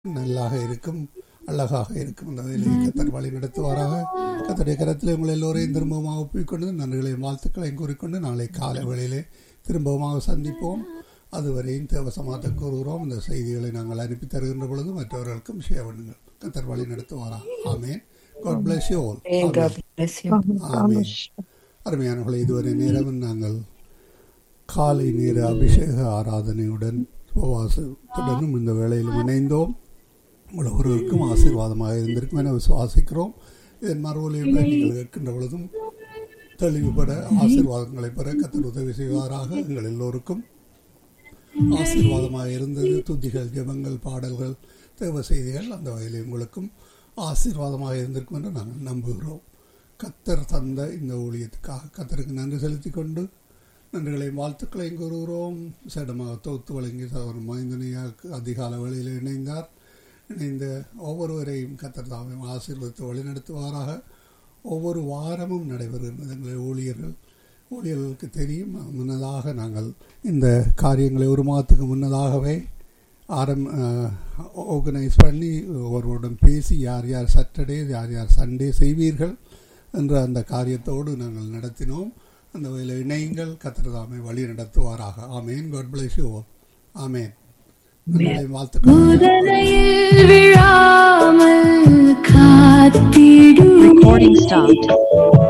நல்லாக இருக்கும் அழகாக இருக்கும் அந்த வேலையை கத்தர் வழி நடத்துவாராக கத்தருடைய கரத்தில் உங்களை எல்லோரையும் திரும்பமாக ஒப்பிக்கொண்டு நன்றிகளையும் வாழ்த்துக்களையும் கூறிக்கொண்டு நாளை காலை வேளையிலே திரும்பமாக சந்திப்போம் அதுவரையும் தேவசமாத்த கூறுகிறோம் இந்த செய்திகளை நாங்கள் அனுப்பி தருகின்ற பொழுது மற்றவர்களுக்கும் ஷேர் பண்ணுங்கள் கத்தர் வழி நடத்துவாரா amen God bless you all And God bless you. Amen அருமையானவர்களை இதுவரை நேரம் நாங்கள் காலை நேர அபிஷேக ஆராதனையுடன் உபவாசத்துடனும் இந்த வேளையிலும் இணைந்தோம் உங்கள் ஒருவருக்கும் ஆசீர்வாதமாக இருந்திருக்கும் என விசுவாசிக்கிறோம் இதன் மறுவலியுடன் நீங்கள் கேட்கின்ற பொழுதும் தெளிவுபட ஆசீர்வாதங்களை பெற கத்தர் உதவி செய்வாராக எங்கள் எல்லோருக்கும் ஆசீர்வாதமாக இருந்தது துதிகள் ஜெபங்கள் பாடல்கள் தேவ செய்திகள் அந்த வகையில் உங்களுக்கும் ஆசீர்வாதமாக இருந்திருக்கும் என்று நாங்கள் நம்புகிறோம் கத்தர் தந்த இந்த ஊழியத்துக்காக கத்தருக்கு நன்றி செலுத்திக் கொண்டு நன்றிகளையும் வாழ்த்துக்களையும் கூறுகிறோம் சேடமாக தொகுத்து வழங்கி சகோதரன் மைந்தனையாக்கு அதிகால வேளையில் இணைந்தார் இணைந்த ஒவ்வொருவரையும் கத்தர் தாமே ஆசீர்வதித்து வழிநடத்துவாராக ஒவ்வொரு வாரமும் நடைபெறுகின்றது எங்களுடைய ஊழியர்கள் ஊழியர்களுக்கு தெரியும் முன்னதாக நாங்கள் இந்த காரியங்களை ஒரு மாதத்துக்கு முன்னதாகவே ஆரம் ஆர்கனைஸ் பண்ணி ஒருவருடன் பேசி யார் யார் சாட்டர்டே யார் யார் சண்டே செய்வீர்கள் என்ற அந்த காரியத்தோடு நாங்கள் நடத்தினோம் அந்த வகையில் இணையுங்கள் கத்திரதாமை வழி நடத்துவாராக amen God bless you amen நன்றிகளையும் வாழ்த்துக்கள் முதலையில் விழாமல் காத்திடும் Recording stopped.